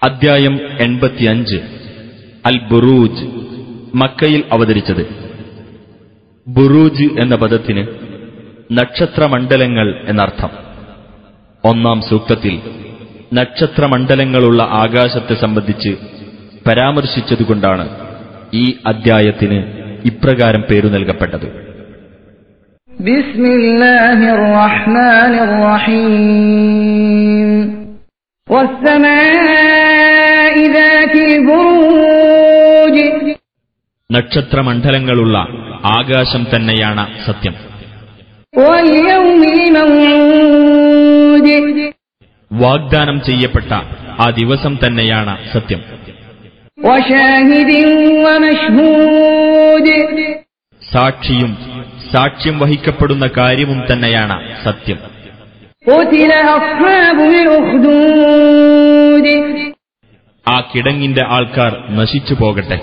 അദ്ധ്യായം എൺപത്തിയഞ്ച് അൽ ബുറൂജ് മക്കയിൽ അവതരിച്ചത് ബുറൂജ് എന്ന പദത്തിന് നക്ഷത്രമണ്ഡലങ്ങൾ എന്നർത്ഥം ഒന്നാം സൂക്തത്തിൽ നക്ഷത്രമണ്ഡലങ്ങളുള്ള ആകാശത്തെ സംബന്ധിച്ച് പരാമർശിച്ചതുകൊണ്ടാണ് ഈ അദ്ധ്യായത്തിന് ഇപ്രകാരം പേരു നൽകപ്പെട്ടത് بسم الله الرحمن الرحيم والسماء ذات البروج നക്ഷത്രമണ്ഡലങ്ങളുള്ള ആകാശം തന്നെയാണ് സത്യം واليوم الموعود വാഗ്ദാനം ചെയ്യപ്പെട്ട ആ ദിവസം തന്നെയാണ് സത്യം وشاهد ومشهود സാക്ഷിയും സാക്ഷ്യം വഹിക്കപ്പെടുന്ന കാര്യവും തന്നെയാണ് സത്യം قتل أصحاب الأخدود ആ കിടങ്ങിന്റെ ആൾക്കാർ നശിച്ചു പോകട്ടെ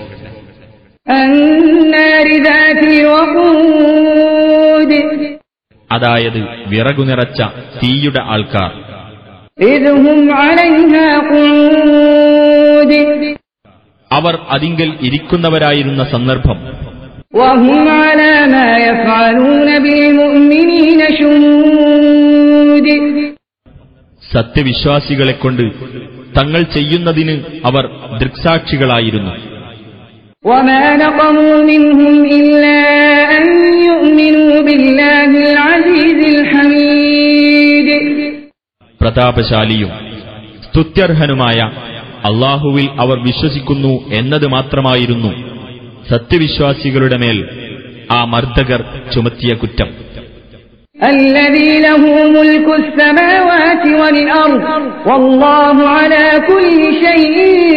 النار ذات الوقود അതായത് വിറകു നിറച്ച തീയുടെ ആൾക്കാർ إذ هم عليها قعود അവർ അതിങ്കൽ ഇരിക്കുന്നവരായിരുന്ന സന്ദർഭം وهم على ما يفعلون بالمؤمنين شهود സത്യവിശ്വാസികളെക്കൊണ്ട് തങ്ങൾ ചെയ്യുന്നതിന് അവർ ദൃക്സാക്ഷികളായിരുന്നു وما نقموا منهم إلا أن يؤمنوا بالله العزيز الحميد പ്രതാപശാലിയും സ്തുത്യർഹനുമായ അള്ളാഹുവിൽ അവർ വിശ്വസിക്കുന്നു എന്നത് മാത്രമായിരുന്നു സത്യവിശ്വാസികളുടെ മേൽ ആ മർദ്ദകർ ചുമത്തിയ കുറ്റം الذي له ملك السماوات والأرض والله على كل شيء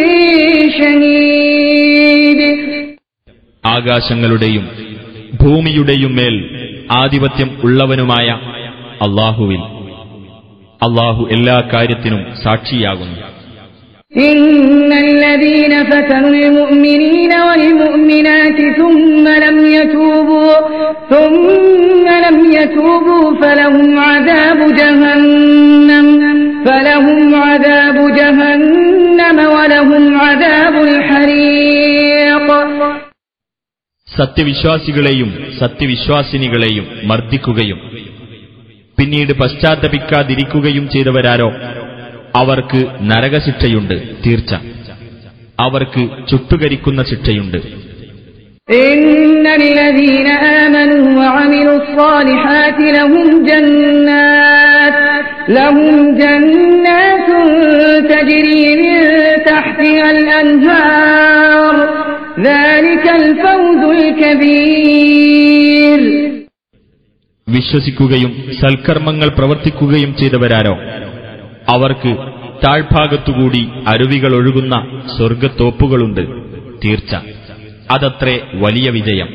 شهيد ആകാശങ്ങളുടെയും ഭൂമിയുടെയും മേൽ ആധിപത്യം ഉള്ളവനുമായ അള്ളാഹുവിൽ അള്ളാഹു എല്ലാ കാര്യത്തിനും സാക്ഷിയാകുന്നു إن الذين فتنوا المؤمنين والمؤمنات ثم لم يتوبوا ثم لم يتوبوا فلهم عذاب جهنم فلهم عذاب جهنم ولهم عذاب الحريق സത്യവിശ്വാസികളെയും സത്യവിശ്വാസിനികളെയും മർദ്ദിക്കുകയും പിന്നീട് പശ്ചാത്തപിക്കാതിരിക്കുകയും ചെയ്തവരാരോ അവർക്ക് നരകശിക്ഷയുണ്ട് തീർച്ച അവർക്ക് ചുട്ടുകരിക്കുന്ന ശിക്ഷയുണ്ട് إن الذين آمنوا وعملوا الصالحات لهم جنات لهم جنات تجري من تحتها الأنهار ذلك الفوز الكبير വിശ്വസിക്കുകയും സൽക്കർമ്മങ്ങൾ പ്രവർത്തിക്കുകയും ചെയ്തവരാരോ അവർക്ക് താഴ്ഭാഗത്തുകൂടി അരുവികൾ ഒഴുകുന്ന സ്വർഗത്തോപ്പുകളുണ്ട് തീർച്ച അതത്രേ വലിയ വിജയം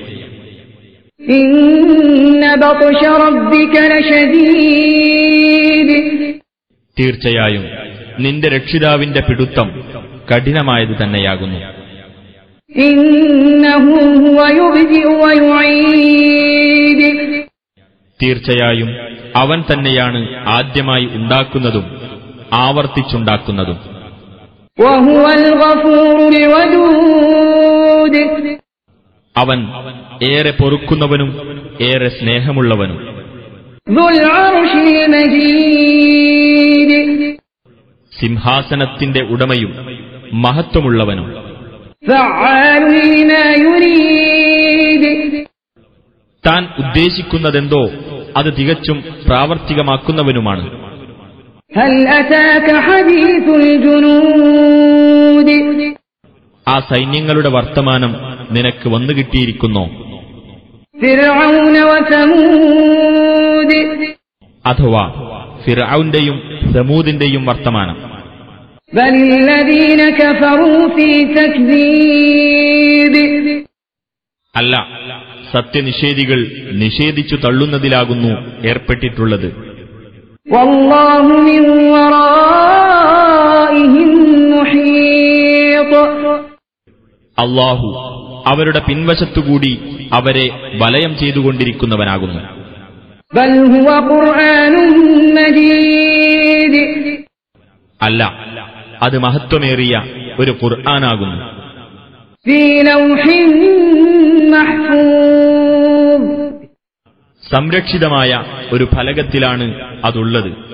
إن بطش ربك لشديد തീർച്ചയായും നിന്റെ രക്ഷിതാവിന്റെ പിടുത്തം കഠിനമായത് തന്നെയാകുന്നു إنه هو يبدئ ويعيد തീർച്ചയായും അവൻ തന്നെയാണ് ആദ്യമായി ഉണ്ടാക്കുന്നതും ആവർത്തിച്ചുണ്ടാക്കുന്നതും وهو الغفور الودود അവൻ ഏറെ പൊറുക്കുന്നവനും ഏറെ സ്നേഹമുള്ളവനും ذو العرش المجيد സിംഹാസനത്തിന്റെ ഉടമയും മഹത്വമുള്ളവനും فعال لما يريد താൻ ഉദ്ദേശിക്കുന്നതെന്തോ അത് തികച്ചും പ്രാവർത്തികമാക്കുന്നവനുമാണ് هل أتاك حديث الجنود ആ സൈന്യങ്ങളുടെ വർത്തമാനം നിനക്ക് വന്നു കിട്ടിയിരിക്കുന്നോ فرعون وثمود അഥവാ ഫിറൌന്റെയും സമൂദിന്റെയും വർത്തമാനം بل الذين كفروا في تكذيب അല്ല സത്യനിഷേധികൾ നിഷേധിച്ചു തള്ളുന്നതിലാകുന്നു ഏർപ്പെട്ടിട്ടുള്ളത് والله من ورائهم محيط അള്ളാഹു അവരുടെ പിൻവശത്തുകൂടി അവരെ വലയം ചെയ്തുകൊണ്ടിരിക്കുന്നവനാകുന്നു بل هو قرآن مجيد അല്ല അത് മഹത്വമേറിയ ഒരു ഖുർആനാകുന്നു في لوح محفوظ സംരക്ഷിതമായ ഒരു ഫലകത്തിലാണ് അതുള്ളത്